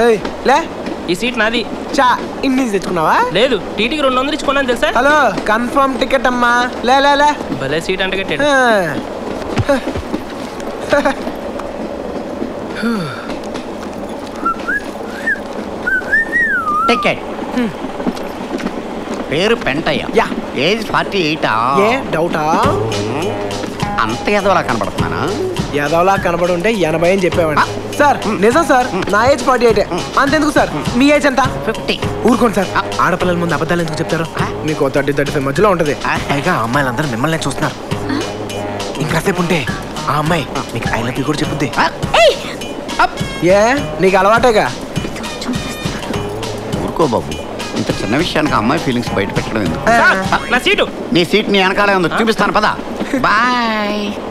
ఏయ్ లే ఈ సీట్ నాది చా ఇంటి నుంచి తెచ్చుకున్నావా లేదు టీటీకి రెండు వందలు ఇచ్చుకున్నాను తెలుసా హలో కన్ఫర్మ్ టికెట్ అమ్మా లే లే లే భలే సీట్ అంటే కట్టాడు ఆ. టికెట్ పేరు పెంటయ్య యా. ఏజ్ ఫార్టీ ఎయిటా ఏ డౌటా అంత ఎదవలా కనబడుతున్నానా యాదవ్లా కనబడి ఉంటే ఎనభై అని చెప్పేవాడి సార్ నిజం సార్ నా ఏజ్ ఫార్టీ ఎయిట్ అంతెందుకు సార్ మీ ఏజ్ ఎంత ఫిఫ్టీ ఊరుకోండి సార్ ఆడపిల్లల ముందు అబద్ధాలు ఎందుకు చెప్తారు మీకు థర్టీ థర్టీ ఫైవ్ మధ్యలో ఉంటది పైగా ఆ అమ్మాయిలందరూ మిమ్మల్ని చూస్తున్నారు ఇంకాసేపు ఉంటే ఆ అమ్మాయి మీకు ఐ లవ్ యూ కూడా చెప్పుద్ది ఏ నీకు అలవాటేగా ఊరుకో బాబు ఇంత చిన్న విషయానికి అమ్మాయి ఫీలింగ్స్ బయట పెట్టడం ఎందుకు సార్, నా సీటు నీ సీట్ నీ వెనకాలే ఉంది చూపిస్తాను పదా బాయ్